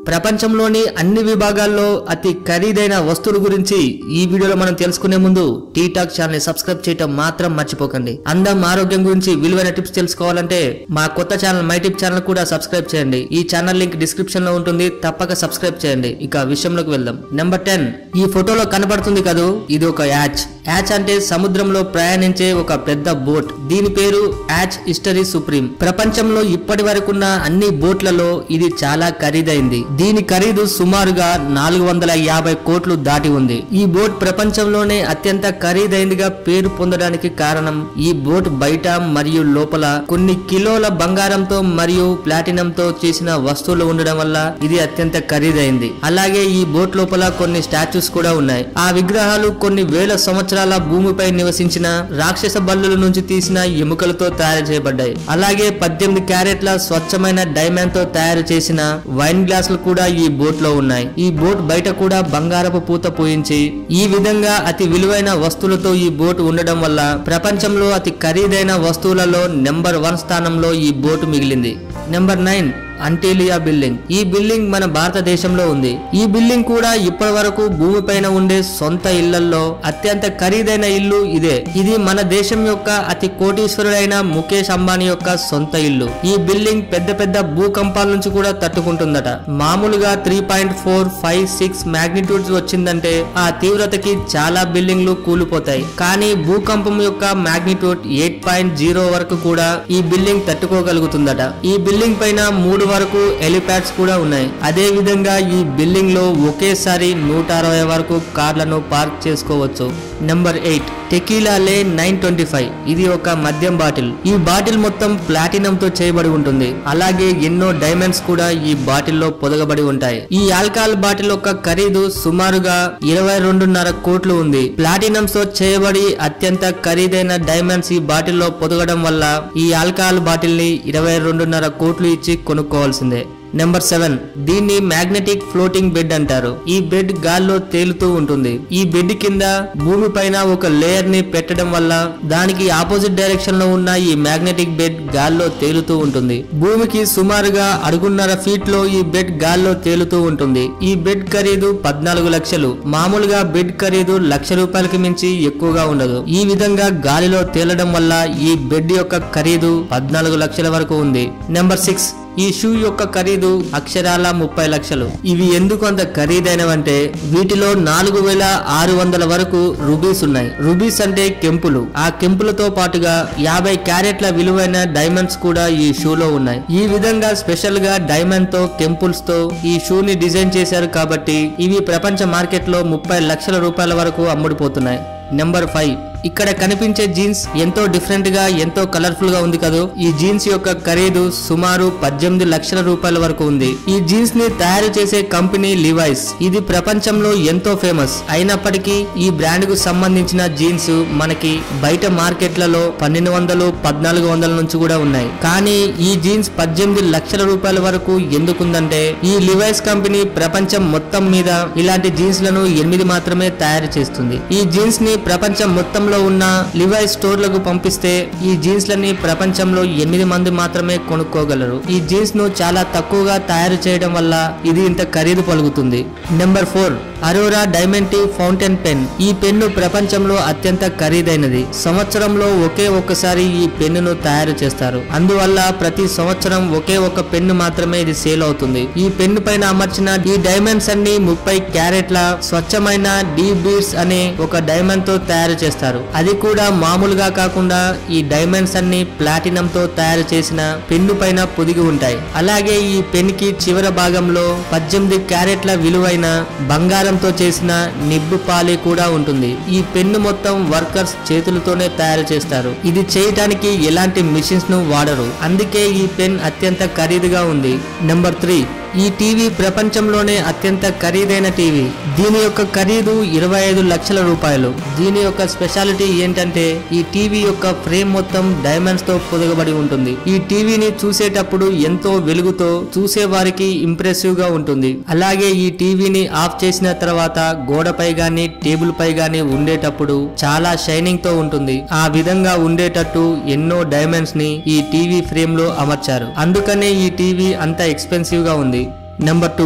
ప్రపంచంలోని అన్ని విభాగాల్లో అతి ఖరీదైన వస్తువుల గురించి ఈ వీడియోలో మనం తెలుసుకునే ముందు టీ టాక్ ఛానల్ ని సబ్స్క్రైబ్ చేయటం మాత్రం మర్చిపోకండి అందం ఆరోగ్యం గురించి విలువైన టిప్స్ తెలుసుకోవాలంటే మా కొత్త ఛానల్ మై టిప్ ఛానల్ కూడా సబ్స్క్రైబ్ చేయండి ఈ ఛానల్ లింక్ డిస్క్రిప్షన్ లో ఉంటుంది తప్పక సబ్స్క్రైబ్ చేయండి ఇక విషయంలోకి వెళ్దాం నెంబర్ టెన్ ఈ ఫోటోలో కనబడుతుంది కదూ ఇది ఒక యాచ్ యాచ్ అంటే సముద్రంలో ప్రయాణించే ఒక పెద్ద బోట్ దీని పేరు యాచ్ హిస్టరీ సుప్రీం ప్రపంచంలో ఇప్పటి వరకున్న అన్ని బోట్లలో ఇది చాలా ఖరీదైంది దీని ఖరీదు సుమారుగా నాలుగు వందల యాభై కోట్లు దాటి ఉంది ఈ బోట్ ప్రపంచంలోనే అత్యంత ఖరీదైందిగా పేరు పొందడానికి కారణం ఈ బోట్ బయట మరియు లోపల కొన్ని కిలోల బంగారంతో మరియు ప్లాటినంతో చేసిన వస్తువులు ఉండడం వల్ల ఇది అత్యంత ఖరీదైంది అలాగే ఈ బోట్ లోపల కొన్ని స్టాచ్యూస్ కూడా ఉన్నాయి ఆ విగ్రహాలు కొన్ని వేల సంవత్సరాల భూమిపై నివసించిన రాక్షస బల్లుల నుంచి తీసిన ఎముకలతో తయారు చేయబడ్డాయి అలాగే పద్దెనిమిది క్యారెట్ల స్వచ్ఛమైన డైమండ్ తో తయారు చేసిన వైన్ గ్లాసులు కూడా ఈ బోట్ లో ఉన్నాయి ఈ బోట్ బయట కూడా బంగారపు పూత పూయించి ఈ విధంగా అతి విలువైన వస్తువులతో ఈ బోట్ ఉండడం వల్ల ప్రపంచంలో అతి ఖరీదైన వస్తువులలో నెంబర్ వన్ స్థానంలో ఈ బోటు మిగిలింది నెంబర్ నైన్ అంటేలియా బిల్డింగ్ ఈ బిల్డింగ్ మన భారతదేశంలో ఉంది ఈ బిల్డింగ్ కూడా ఇప్పటి వరకు భూమిపైన ఉండే సొంత ఇళ్లలో అత్యంత ఖరీదైన ఇల్లు ఇదే ఇది మన దేశం యొక్క అతి కోటీశ్వరుడైన ముఖేష్ అంబానీ యొక్క సొంత ఇల్లు ఈ బిల్డింగ్ పెద్ద పెద్ద భూకంపాల నుంచి కూడా తట్టుకుంటుందట మామూలుగా three point four five six magnitudes వచ్చిందంటే ఆ తీవ్రతకి చాలా బిల్డింగ్లు కూలిపోతాయి కానీ భూకంపం యొక్క మ్యాగ్నిట్యూడ్ ఎయిట్ పాయింట్ జీరో వరకు కూడా ఈ బిల్డింగ్ తట్టుకోగలుగుతుందట ఈ బిల్డింగ్ పైన మూడు వరకు ఎలిప్యాడ్స్ కూడా ఉన్నాయి అదే విధంగా ఈ బిల్డింగ్ లో ఒకేసారి నూట అరవై వరకు కార్లను పార్క్ చేసుకోవచ్చు number eight tequila Ley nine twenty five ఇది ఒక మద్యం బాటిల్ ఈ బాటిల్ మొత్తం ప్లాటినం తో చేయబడి ఉంటుంది అలాగే ఎన్నో డైమండ్స్ కూడా ఈ బాటిల్ లో పొదగబడి ఉంటాయి ఈ ఆల్కహాల్ బాటిల్ యొక్క ఖరీదు సుమారుగా ఇరవై రెండున్నర కోట్లు ఉంది ప్లాటినం తో చేయబడి అత్యంత ఖరీదైన డైమండ్స్ ఈ బాటిల్ లో పొదగడం వల్ల ఈ ఆల్కహాల్ బాటిల్ ని ఇరవై రెండున్నర కోట్లు ఇచ్చి కొనుక్కోవాల్సిందే నెంబర్ సెవెన్ దీన్ని మ్యాగ్నెటిక్ ఫ్లోటింగ్ బెడ్ అంటారు ఈ బెడ్ గాల్లో తేలుతూ ఉంటుంది ఈ బెడ్ కింద భూమి పైన ఒక లేయర్ ని పెట్టడం వల్ల దానికి ఆపోజిట్ డైరెక్షన్ లో ఉన్న ఈ మ్యాగ్నెటిక్ బెడ్ గాల్లో తేలుతూ ఉంటుంది భూమికి సుమారుగా అడుగున్నర ఫీట్ లో ఈ బెడ్ గాల్లో తేలుతూ ఉంటుంది ఈ బెడ్ ఖరీదు పద్నాలుగు లక్షలు మామూలుగా బెడ్ ఖరీదు లక్ష రూపాయలకి మించి ఎక్కువగా ఉండదు ఈ విధంగా గాలిలో తేలడం వల్ల ఈ బెడ్ యొక్క ఖరీదు పద్నాలుగు లక్షల వరకు ఉంది నెంబర్ సిక్స్ ఈ షూ యొక్క ఖరీదు అక్షరాల ముప్పై లక్షలు ఇవి ఎందుకు అంత ఖరీదైనవంటే వీటిలో నాలుగు వేల ఆరు వందల వరకు రుబీస్ ఉన్నాయి రుబీస్ అంటే కెంపులు ఆ కెంపులతో పాటుగా యాభై క్యారెట్ల విలువైన డైమండ్స్ కూడా ఈ షూలో ఉన్నాయి ఈ విధంగా స్పెషల్ గా డైమండ్ తో కెంపుల్స్ తో ఈ షూని డిజైన్ చేశారు కాబట్టి ఇవి ప్రపంచ మార్కెట్ లో ముప్పై లక్షల రూపాయల వరకు అమ్ముడుపోతున్నాయి నెంబర్ ఫైవ్ ఇక్కడ కనిపించే జీన్స్ ఎంతో డిఫరెంట్ గా ఎంతో కలర్ఫుల్ గా ఉంది కదా ఈ జీన్స్ యొక్క ఖరీదు సుమారు పద్దెనిమిది లక్షల రూపాయల వరకు ఉంది ఈ జీన్స్ ని తయారు చేసే కంపెనీ లివైస్ ఇది ప్రపంచంలో ఎంతో ఫేమస్ అయినప్పటికీ ఈ బ్రాండ్ కు సంబంధించిన జీన్స్ మనకి బయట మార్కెట్లలో పన్నెండు వందలు పద్నాలుగు వందల నుంచి కూడా ఉన్నాయి కానీ ఈ జీన్స్ పద్దెనిమిది లక్షల రూపాయల వరకు ఎందుకుందంటే ఈ లివైస్ కంపెనీ ప్రపంచం మొత్తం మీద ఇలాంటి జీన్స్ లను ఎనిమిది మాత్రమే తయారు చేస్తుంది ఈ జీన్స్ ని ప్రపంచం మొత్తంలో ఉన్న లివై స్టోర్లకు పంపిస్తే ఈ జీన్స్ లని ప్రపంచంలో ఎనిమిది మంది మాత్రమే కొనుక్కోగలరు ఈ జీన్స్ ను చాలా తక్కువగా తయారు చేయడం వల్ల ఇది ఇంత ఖరీదు పలుకుతుంది number four Aurora Diamante fountain pen ఈ పెన్ను ప్రపంచంలో అత్యంత ఖరీదైనది సంవత్సరంలో ఒకే ఒక్కసారి ఈ పెన్నును తయారు చేస్తారు అందువల్ల ప్రతి సంవత్సరం ఒకే ఒక పెన్ను మాత్రమే ఇది సేల్ అవుతుంది ఈ పెన్ను పైన అమర్చిన ఈ డైమండ్స్ అన్ని ముప్పై క్యారెట్ల స్వచ్ఛమైన డీ బీడ్స్ అనే ఒక డైమండ్ తో తయారు చేస్తారు అది కూడా మామూలుగా కాకుండా ఈ డైమండ్స్ అన్ని ప్లాటినం తో తయారు చేసిన పెన్ను పైన పొదిగి ఉంటాయి అలాగే ఈ పెన్ కి చివర భాగంలో పద్దెనిమిది క్యారెట్ల విలువైన బంగారంతో చేసిన నిబ్బు పాలి కూడా ఉంటుంది ఈ పెన్ను మొత్తం వర్కర్స్ చేతులతోనే తయారు చేస్తారు ఇది చేయటానికి ఎలాంటి మిషన్స్ ను వాడరు అందుకే ఈ పెన్ అత్యంత ఖరీదుగా ఉంది నెంబర్ త్రీ ఈ టీవీ ప్రపంచంలోనే అత్యంత ఖరీదైన టీవీ దీని యొక్క ఖరీదు ఇరవై ఐదు లక్షల రూపాయలు దీని యొక్క స్పెషాలిటీ ఏంటంటే ఈ టీవీ యొక్క ఫ్రేమ్ మొత్తం డైమండ్స్ తో పొదగబడి ఉంటుంది ఈ టీవీని చూసేటప్పుడు ఎంతో వెలుగుతో చూసే వారికి ఇంప్రెసివ్ గా ఉంటుంది అలాగే ఈ టీవీని ఆఫ్ చేసిన తర్వాత గోడపై గాని టేబుల్ పై గాని ఉండేటప్పుడు చాలా షైనింగ్ తో ఉంటుంది ఆ విధంగా ఉండేటట్టు ఎన్నో డైమండ్స్ ని ఈ టీవీ ఫ్రేమ్ లో అమర్చారు అందుకనే ఈ టీవీ అంత ఎక్స్పెన్సివ్ గా ఉంది నెంబర్ టూ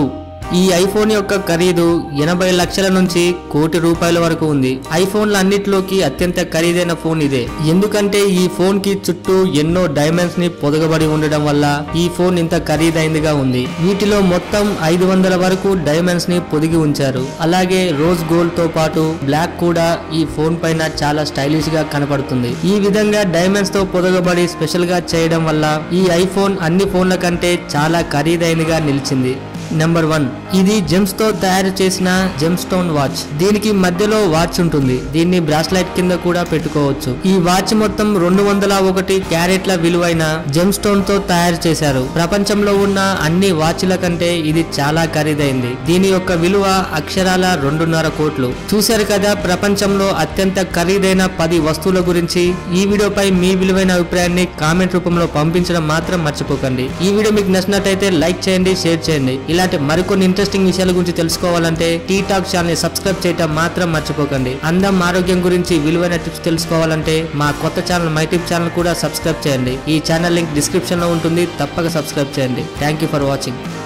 ఈ ఐఫోన్ యొక్క ఖరీదు ఎనభై లక్షల నుంచి కోటి రూపాయల వరకు ఉంది ఐఫోన్ల అన్నిటిలోకి అత్యంత ఖరీదైన ఫోన్ ఇదే ఎందుకంటే ఈ ఫోన్ కి చుట్టూ ఎన్నో డైమండ్స్ ని పొదగబడి ఉండడం వల్ల ఈ ఫోన్ ఇంత ఖరీదైందిగా ఉంది వీటిలో మొత్తం ఐదు వందల వరకు డైమండ్స్ ని పొదిగి ఉంచారు అలాగే రోజ్ గోల్డ్ తో పాటు బ్లాక్ కూడా ఈ ఫోన్ పైన చాలా స్టైలిష్ గా కనపడుతుంది ఈ విధంగా డైమండ్స్ తో పొదగబడి స్పెషల్ గా చేయడం వల్ల ఈ ఐఫోన్ అన్ని ఫోన్ల కంటే చాలా ఖరీదైనగా నిలిచింది నెంబర్ వన్ ఇది జెమ్స్ తో తయారు చేసిన జెమ్ స్టోన్ వాచ్ దీనికి మధ్యలో వాచ్ ఉంటుంది దీన్ని బ్రాస్లైట్ కింద కూడా పెట్టుకోవచ్చు ఈ వాచ్ మొత్తం రెండు వందల ఒకటి క్యారెట్ల విలువైన జెమ్ స్టోన్ తో తయారు చేశారు ప్రపంచంలో ఉన్న అన్ని వాచ్ల కంటే ఇది చాలా ఖరీదైంది దీని యొక్క విలువ అక్షరాల రెండున్నర కోట్లు చూశారు కదా ప్రపంచంలో అత్యంత ఖరీదైన పది వస్తువుల గురించి ఈ వీడియోపై మీ విలువైన అభిప్రాయాన్ని కామెంట్ రూపంలో పంపించడం మాత్రం మర్చిపోకండి ఈ వీడియో మీకు నచ్చినట్టయితే లైక్ చేయండి షేర్ చేయండి ఇలాంటి మరికొన్ని ఇంట్రెస్టింగ్ విషయాల గురించి తెలుసుకోవాలంటే టీ టాక్ ఛానల్ సబ్స్క్రైబ్ చేయటం మాత్రం మర్చిపోకండి అందం ఆరోగ్యం గురించి విలువైన టిప్స్ తెలుసుకోవాలంటే మా కొత్త ఛానల్ మై టిప్ ఛానల్ కూడా సబ్స్క్రైబ్ చేయండి ఈ ఛానల్ లింక్ డిస్క్రిప్షన్ లో ఉంటుంది తప్పక సబ్స్క్రైబ్ చేయండి థ్యాంక్ యూ ఫర్ వాచింగ్